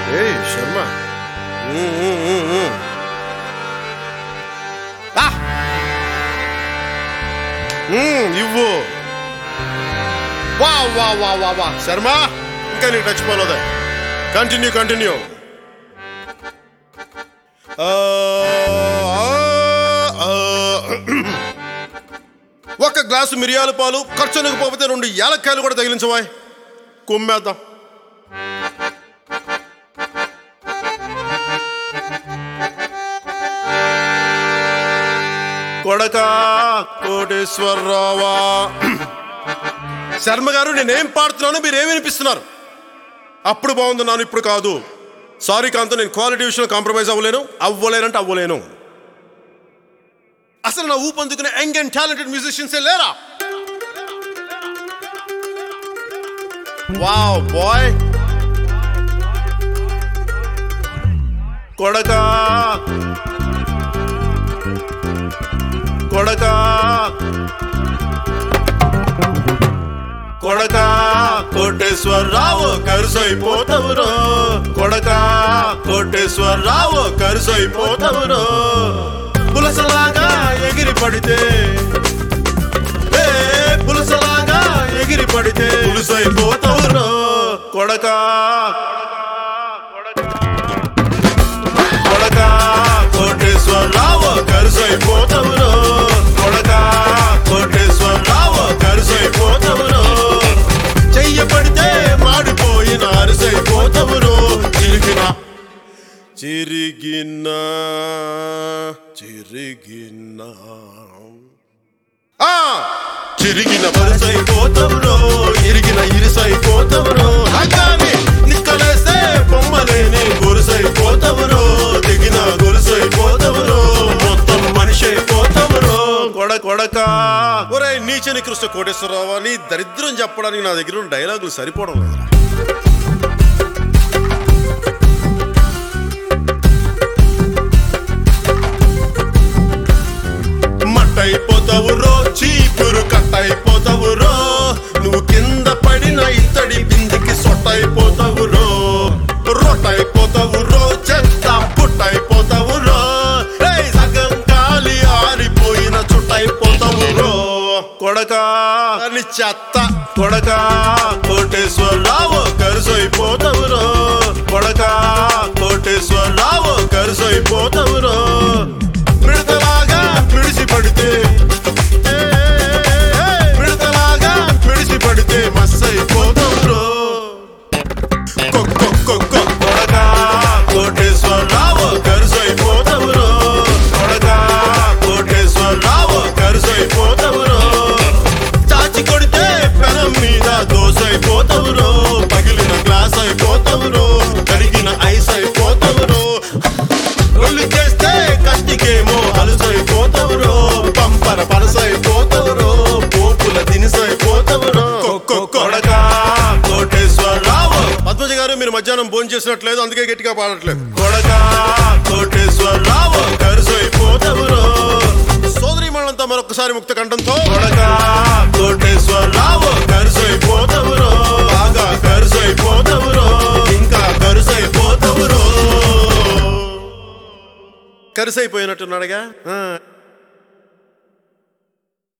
ఏయ్ శర్మ ఉమ్, ఉమ్, ఉమ్, ఉమ్. ఆ! ఉమ్, ఇవ్వు వా వా వా వా వా శర్మ ఇంకా నీకు టచ్ పోలేదా కంటిన్యూ కంటిన్యూ ఒక గ్లాసు మిరియాల పాలు ఖర్చునకు పోతే రెండు యాలక్కాయలు కూడా తగిలించవా కుమ్మేద్దాం కొడక కోటేశ్వరరావా శర్మ గారు నేనేం పాడుతున్నాను మీరు ఏమి వినిపిస్తున్నారు అప్పుడు బాగుందన్నాను ఇప్పుడు కాదు సారీ కాంతో నేను క్వాలిటీ విషయంలో కాంప్రమైజ్ అవ్వలేను అవ్వలేనంటే అవ్వలేను అసలు నా ఊపందుకునే యంగ్ అండ్ టాలెంటెడ్ మ్యూజిషియన్సే లేరా వావ్ బాయ్ కొడక కొడక కొడక కోటేశ్వరరావు కరుసైపోతవురో కొడక కోటేశ్వరరావు కరుసైపోతవురో పులసలాగా ఎగిరి పడితే ఏ పులసలాగా ఎగిరి పడితే పులుసైపోతవురో కొడక కొడక కోటేశ్వరరావు కరుసైపోతవురో కొడక కోటేశ్వరరావు కరుసైపోతవురో చెయ్యబడితే మాడిపోయిన అరిసైపోతవురో చిరిగిన చిరిగిన చిరిగిన ఆ చిరిగిన వరుసైపోతవురో ఇరిగిన ఇరుసైపోతవురో అగాని నిక్కలేస్తే బొమ్మలేని గొలుసైపోతవురో దిగిన గొలుసైపోతవురో మొత్తం మనిషి అయిపోతవురో కొడ కొడక ఒరే నీచని కృష్ణ కోటేశ్వరరావు నీ దరిద్రం చెప్పడానికి నా దగ్గర ఉన్న డైలాగులు సరిపోవడం లేదురా మట్టయిపోతావు రో చీపురు కట్టయిపోతావు రో నువ్వు కింద పడిన ఇత్తడి బిందికి సొట్టయిపోతావు రో రొట్టయిపోతావు రో చెత్త పుట్టయిపోతావు రో రేయ్ సగం గాలి ఆరిపోయిన చుట్టయిపోతావు రో కొడక అని చెత్త కొడక కోటేశ్వరరావు కరుసైపోతావు రో కొడక కోటేశ్వరరావు కరుసైపోతావు రో మిడతలాగా మిడిసి పడితే ఏ, మిడతలాగా మిడిసి పడితే మస్సైపోతావురో కొడక కోటేశ్వరరావు కరుసైపోతావురో కొడక కోటేశ్వరరావు కరుసైపోతావురో చాచి కొడితే పెనం మీద దోసైపోతావురో పగిలిన గ్లాస్ అయిపోతావురో కరిగిన ఐస్ అయిపోతావురో ఒళ్ళు చేస్తే కష్టికేమో అలుసైపోతావురో పంపర పలసైపోతావురో పోపుల దినిసైపోతావురో కొడక కోటేశ్వరరావు పద్మజ గారు మీరు మధ్యాహ్నం భోజనం చేసినట్లేదు అందుకే గట్టిగా పాడట్లేదు కొడక కోటేశ్వరరావు కరుసైపోతావురో సోదరి మనంతా మరొకసారి ముక్త కంఠంతో కొడక కోటేశ్వరరావు కరుసైపోతావురో బాగా కరుసైపోతావురో ఇంకా కరుసైపోతావురో కరుసైపోయినట్టున్నాడుగా ఆ.